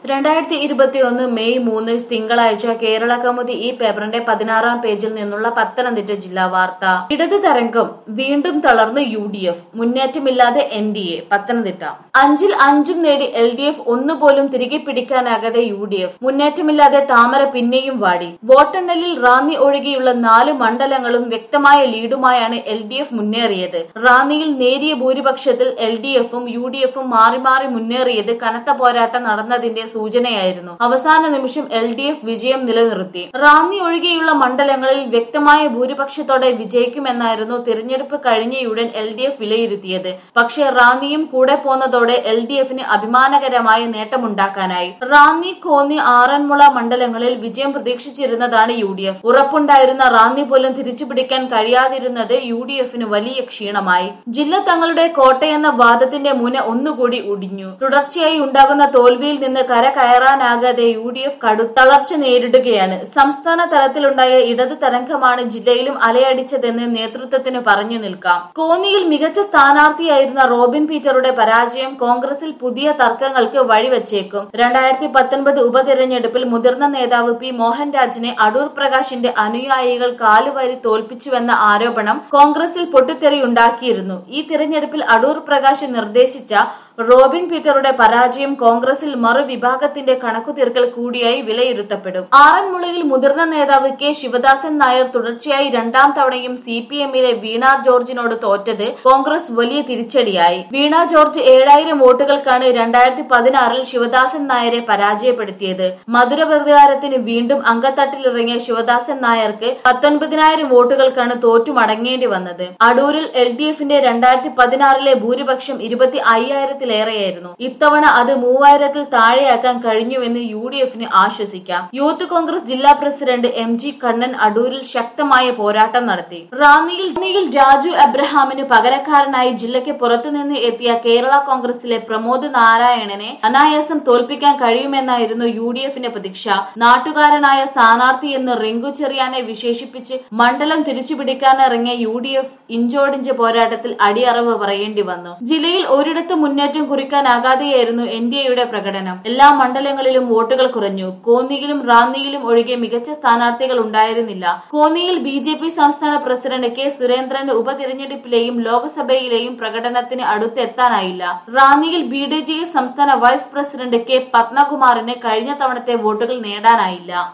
രണ്ടായിരത്തി ഇരുപത്തിയൊന്ന് മെയ് മൂന്ന് തിങ്കളാഴ്ച കേരള കൗമുദി ഈ പേപ്പറിന്റെ പതിനാറാം പേജിൽ നിന്നുള്ള പത്തനംതിട്ട ജില്ലാ വാർത്ത ഇടത് തരംഗം വീണ്ടും തളർന്ന് യു ഡി എഫ് മുന്നേറ്റമില്ലാതെ എൻ ഡി എ പത്തനംതിട്ട അഞ്ചിൽ അഞ്ചും നേടി എൽ ഡി എഫ് ഒന്നുപോലും തിരികെ പിടിക്കാനാകാതെ യു ഡി എഫ് മുന്നേറ്റമില്ലാതെ താമര പിന്നെയും വാടി വോട്ടെണ്ണലിൽ റാന്നി ഒഴികെയുള്ള നാല് മണ്ഡലങ്ങളും വ്യക്തമായ ലീഡുമായാണ് എൽ ഡി എഫ് മുന്നേറിയത് റാന്നിയിൽ നേരിയ ഭൂരിപക്ഷത്തിൽ എൽ ഡി എഫും യു ഡി എഫും മാറി മാറി മുന്നേറിയത് കനത്ത പോരാട്ടം നടന്നതിന്റെ സൂചനയായിരുന്നു അവസാന നിമിഷം എൽ ഡി എഫ് വിജയം നിലനിർത്തി റാന്നി ഒഴികെയുള്ള മണ്ഡലങ്ങളിൽ വ്യക്തമായ ഭൂരിപക്ഷത്തോടെ വിജയിക്കുമെന്നായിരുന്നു തിരഞ്ഞെടുപ്പ് കഴിഞ്ഞയുടൻ എൽ ഡി എഫ് വിലയിരുത്തിയത് പക്ഷേ റാന്നിയും കൂടെ പോന്നതോടെ എൽ ഡി എഫിന് അഭിമാനകരമായ നേട്ടമുണ്ടാക്കാനായി റാന്നി കോന്നി ആറന്മുള മണ്ഡലങ്ങളിൽ വിജയം പ്രതീക്ഷിച്ചിരുന്നതാണ് യു ഡി എഫ് ഉറപ്പുണ്ടായിരുന്ന റാന്നി പോലും തിരിച്ചുപിടിക്കാൻ കഴിയാതിരുന്നത് യു ഡി എഫിന് വലിയ ക്ഷീണമായി ജില്ല തങ്ങളുടെ കോട്ടയെന്ന വാദത്തിന്റെ മുന ഒന്നുകൂടി ഒടിഞ്ഞു തുടർച്ചയായി ഉണ്ടാകുന്ന തോൽവിയിൽ നിന്ന് കര കയറാനാകാതെ യു ഡി എഫ് കടുത്തളർച്ച നേരിടുകയാണ് സംസ്ഥാന തലത്തിലുണ്ടായ ഇടതു തരംഗമാണ് ജില്ലയിലും അലയടിച്ചതെന്ന് നേതൃത്വത്തിന് പറഞ്ഞു നിൽക്കാം കോന്നിയിൽ മികച്ച സ്ഥാനാർത്ഥിയായിരുന്ന റോബിൻ പീറ്ററുടെ പരാജയം കോൺഗ്രസിൽ പുതിയ തർക്കങ്ങൾക്ക് വഴിവെച്ചേക്കും രണ്ടായിരത്തി പത്തൊൻപത് ഉപതെരഞ്ഞെടുപ്പിൽ മുതിർന്ന നേതാവ് പി മോഹൻരാജിനെ അടൂർ പ്രകാശിന്റെ അനുയായികൾ കാലുവാരി തോൽപ്പിച്ചുവെന്ന ആരോപണം കോൺഗ്രസിൽ പൊട്ടിത്തെറിയുണ്ടാക്കിയിരുന്നു ഈ തിരഞ്ഞെടുപ്പിൽ അടൂർ പ്രകാശ് നിർദ്ദേശിച്ച റോബിൻ പീറ്ററുടെ പരാജയം കോൺഗ്രസിൽ മറുവിഭാഗത്തിന്റെ കണക്കുതീർക്കൽ കൂടിയായി വിലയിരുത്തപ്പെടും ആറന്മുളയിൽ മുതിർന്ന നേതാവ് കെ ശിവദാസൻ നായർ തുടർച്ചയായി രണ്ടാം തവണയും സി പി എമ്മിലെ വീണ ജോർജിനോട് തോറ്റത് കോൺഗ്രസ് വലിയ തിരിച്ചടിയായി വീണ ജോർജ് ഏഴായിരം വോട്ടുകൾക്കാണ് രണ്ടായിരത്തി പതിനാറിൽ ശിവദാസൻ നായരെ പരാജയപ്പെടുത്തിയത് മധുര പ്രതികാരത്തിന് വീണ്ടും അങ്കത്തട്ടിലിറങ്ങിയ ശിവദാസൻ നായർക്ക് പത്തൊൻപതിനായിരം വോട്ടുകൾക്കാണ് തോറ്റു മടങ്ങേണ്ടി വന്നത് അടൂരിൽ എൽ ഡി എഫിന്റെ രണ്ടായിരത്തി പതിനാറിലെ ഭൂരിപക്ഷം ഇരുപത്തി അയ്യായിരത്തിലേറെയായിരുന്നു ഇത്തവണ അത് മൂവായിരത്തിൽ താഴെയാക്കാൻ കഴിഞ്ഞുവെന്ന് യു ഡി എഫിന് ആശ്വസിക്കാം യൂത്ത് കോൺഗ്രസ് ജില്ലാ പ്രസിഡന്റ് എം ജി കണ്ണൻ അടൂരിൽ ശക്തമായ പോരാട്ടം നടത്തി റാന്നിയിൽ റാന്നിയിൽ രാജു അബ്രഹാമിന് പകരക്കാരനായി ജില്ലയ്ക്ക് പുറത്തുനിന്ന് എത്തിയ കേരള കോൺഗ്രസിലെ പ്രമോദ് നാരായണനെ അനായാസം തോൽപ്പിക്കാൻ കഴിയുമെന്നായിരുന്നു യു ഡി എഫിന്റെ പ്രതീക്ഷ നാട്ടുകാരനായ സ്ഥാനാർത്ഥി എന്ന് റിങ്കു ചെറിയാനെ വിശേഷിപ്പിച്ച് മണ്ഡലം തിരിച്ചുപിടിക്കാനിറങ്ങിയ യു ഡി എഫ് ഇഞ്ചോടിഞ്ച് പോരാട്ടത്തിൽ അടിയറവ് പറയേണ്ടി വന്നു ജില്ലയിൽ ഒരിടത്ത് മുന്നേറ്റം കുറിക്കാനാകാതെയായിരുന്നു എൻ ഡി എയുടെ പ്രകടനം എല്ലാ മണ്ഡലങ്ങളിലും വോട്ടുകൾ കുറഞ്ഞു കോന്നിയിലും റാന്നിയിലും ഒഴികെ മികച്ച സ്ഥാനാർത്ഥികൾ ഉണ്ടായിരുന്നില്ല കോന്നിയിൽ ബി ജെ പി സംസ്ഥാന പ്രസിഡന്റ് കെ സുരേന്ദ്രന് ഉപതിരഞ്ഞെടുപ്പിലെയും ലോക്സഭയിലെയും പ്രകടനത്തിന് അടുത്തെത്താനായില്ല റാന്നിയിൽ ബി ഡി ജെ എസ് സംസ്ഥാന വൈസ് പ്രസിഡന്റ് കെ പത്മകുമാറിന് കഴിഞ്ഞ തവണത്തെ വോട്ടുകൾ നേടാനായില്ല